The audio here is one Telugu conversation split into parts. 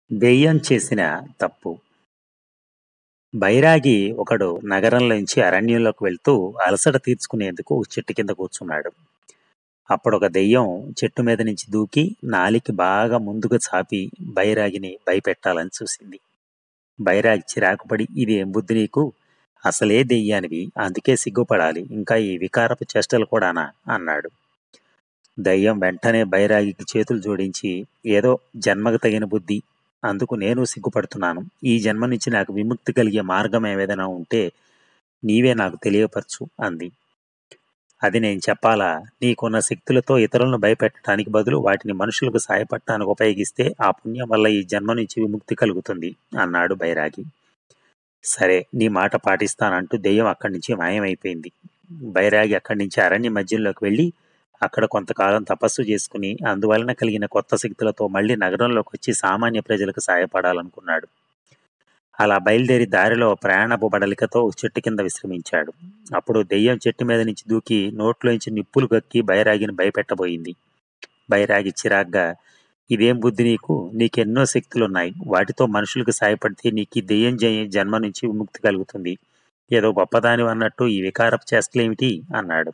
దెయ్యం చేసిన తప్పు బైరాగి ఒకడు నగరంలోంచి అరణ్యంలోకి వెళ్తూ అలసట తీర్చుకునేందుకు ఒక చెట్టు కింద కూర్చున్నాడు అప్పుడు ఒక దెయ్యం చెట్టు మీద నుంచి దూకి నాలికి బాగా ముందుకు చాపి బైరాగిని భయపెట్టాలని చూసింది బైరాగి చిరాకుపడి ఇది ఏం బుద్ధి నీకు అసలే దెయ్యానివి అందుకే సిగ్గుపడాలి ఇంకా ఈ వికారపు చేష్టలు కూడానా అన్నాడు దయ్యం వెంటనే బైరాగికి చేతులు జోడించి ఏదో జన్మకు తగిన బుద్ధి అందుకు నేను సిగ్గుపడుతున్నాను ఈ జన్మ నుంచి నాకు విముక్తి కలిగే మార్గం ఏదైనా ఉంటే నీవే నాకు తెలియపరచు అంది అది నేను చెప్పాలా నీకున్న శక్తులతో ఇతరులను భయపెట్టడానికి బదులు వాటిని మనుషులకు సాయపడటానికి ఉపయోగిస్తే ఆ పుణ్యం వల్ల ఈ జన్మ నుంచి విముక్తి కలుగుతుంది అన్నాడు బైరాగి సరే నీ మాట పాటిస్తానంటూ దెయ్యం అక్కడి నుంచి మాయమైపోయింది బైరాగి అక్కడి నుంచి అరణ్య మధ్యంలోకి వెళ్ళి అక్కడ కొంతకాలం తపస్సు చేసుకుని అందువలన కలిగిన కొత్త శక్తులతో మళ్ళీ నగరంలోకి వచ్చి సామాన్య ప్రజలకు సాయపడాలనుకున్నాడు అలా బయలుదేరి దారిలో ప్రయాణపు బడలికతో ఒక చెట్టు కింద విశ్రమించాడు అప్పుడు దెయ్యం చెట్టు మీద నుంచి దూకి నోట్లోంచి నిప్పులు కక్కి బైరాగిని భయపెట్టబోయింది బైరాగి చిరాగ్గా ఇదేం బుద్ధి నీకు నీకెన్నో శక్తులున్నాయి వాటితో మనుషులకు సాయపడితే నీకు ఈ దెయ్యం జయ- జన్మ నుంచి విముక్తి కలుగుతుంది ఏదో గొప్పదాని అన్నట్టు ఈ వికారపు చేష్టలేమిటి అన్నాడు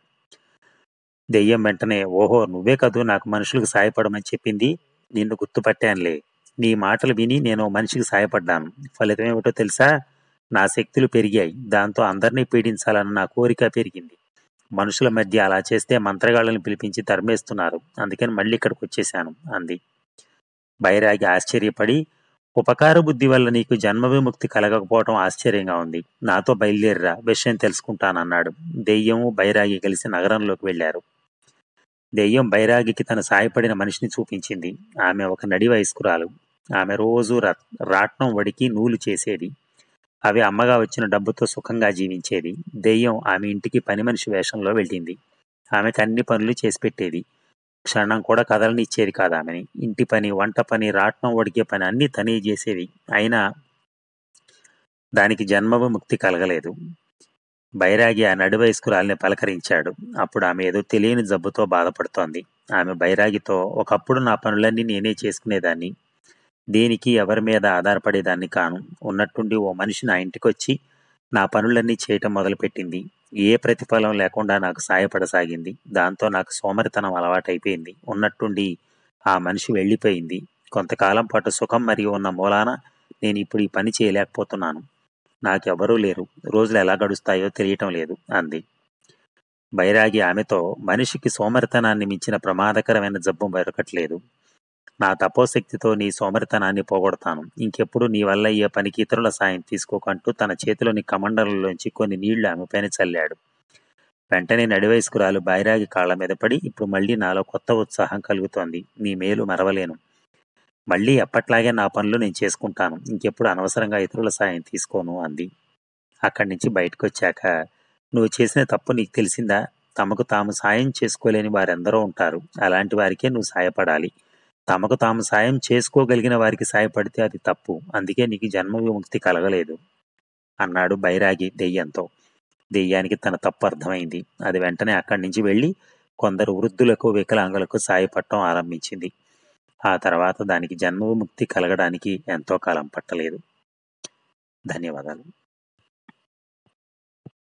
దెయ్యం వెంటనే ఓహో నువ్వే కదూ నాకు మనుషులకు సాయపడమని చెప్పింది నిన్ను గుర్తుపట్టానులే నీ మాటలు విని నేను ఓ మనిషికి సాయపడ్డాను ఫలితం ఏమిటో తెలుసా నా శక్తులు పెరిగాయి దాంతో అందరినీ పీడించాలన్న నా కోరిక పెరిగింది మనుషుల మధ్య అలా చేస్తే మంత్రగాళ్ళని పిలిపించి తరిమేస్తున్నారు అందుకని మళ్ళీ ఇక్కడికి వచ్చేశాను అంది బైరాగి ఆశ్చర్యపడి ఉపకార బుద్ధి వల్ల నీకు జన్మ విముక్తి కలగకపోవడం ఆశ్చర్యంగా ఉంది నాతో బయలుదేరిరా విషయం తెలుసుకుంటానన్నాడు దెయ్యము బైరాగి కలిసి నగరంలోకి వెళ్లారు దెయ్యం బైరాగికి తన సాయపడిన మనిషిని చూపించింది ఆమె ఒక నడి వయస్కురాలు ఆమె రోజు ర- రాట్నం వడికి నూలు చేసేది అవి అమ్మగా వచ్చిన డబ్బుతో సుఖంగా జీవించేది దెయ్యం ఆమె ఇంటికి పని మనిషి వేషంలో వెళ్ళింది ఆమెకు అన్ని పనులు చేసి పెట్టేది క్షణం కూడా కదలని ఇచ్చేది కాదు ఆమెని ఇంటి పని వంట పని రాట్నం వడికే పని అన్ని తనే చేసేది అయినా దానికి జన్మ విముక్తి కలగలేదు బైరాగి ఆ నడి వయస్కురాల్ని పలకరించాడు అప్పుడు ఆమె ఏదో తెలియని జబ్బుతో బాధపడుతోంది ఆమె బైరాగితో ఒకప్పుడు నా పనులన్నీ నేనే చేసుకునేదాన్ని దేనికి ఎవరి మీద ఆధారపడేదాన్ని కాను ఉన్నట్టుండి ఓ మనిషి నా ఇంటికి వచ్చి నా పనులన్నీ చేయటం మొదలుపెట్టింది ఏ ప్రతిఫలం లేకుండా నాకు సాయపడసాగింది దాంతో నాకు సోమరితనం అలవాటైపోయింది ఉన్నట్టుండి ఆ మనిషి వెళ్ళిపోయింది కొంతకాలం పాటు సుఖం మరియు ఉన్న మూలాన నేను ఇప్పుడు ఈ పని చేయలేకపోతున్నాను నాకెవరూ లేరు రోజులు ఎలా గడుస్తాయో తెలియటం లేదు అంది బైరాగి ఆమెతో మనిషికి సోమరితనాన్ని మించిన ప్రమాదకరమైన జబ్బు మరొకట్లేదు నా తపోశక్తితో నీ సోమరితనాన్ని పోగొడతాను ఇంకెప్పుడు నీ వల్ల ఏ పనికి ఇతరుల సాయం తీసుకోకంటూ తన చేతిలోని కమండలంలోంచి కొన్ని నీళ్లు ఆమె పైన చల్లాడు వెంటనే నడివయస్కురాలు బైరాగి కాళ్ళ మీద పడి ఇప్పుడు మళ్ళీ నాలో కొత్త ఉత్సాహం కలుగుతోంది నీ మేలు మరవలేను మళ్ళీ ఎప్పట్లాగే నా పనులు నేను చేసుకుంటాను ఇంకెప్పుడు అనవసరంగా ఇతరుల సాయం తీసుకోను అంది అక్కడి నుంచి బయటకు వచ్చాక నువ్వు చేసిన తప్పు నీకు తెలిసిందా తమకు తాము సాయం చేసుకోలేని వారెందరో ఉంటారు అలాంటి వారికే నువ్వు సాయపడాలి తమకు తాము సాయం చేసుకోగలిగిన వారికి సాయపడితే అది తప్పు అందుకే నీకు జన్మ విముక్తి కలగలేదు అన్నాడు బైరాగి దెయ్యంతో దెయ్యానికి తన తప్పు అర్థమైంది అది వెంటనే అక్కడి నుంచి వెళ్ళి కొందరు వృద్ధులకు వికలాంగులకు సాయపడటం ఆరంభించింది ఆ తర్వాత దానికి జన్మ విముక్తి కలగడానికి ఎంతో కాలం పట్టలేదు ధన్యవాదాలు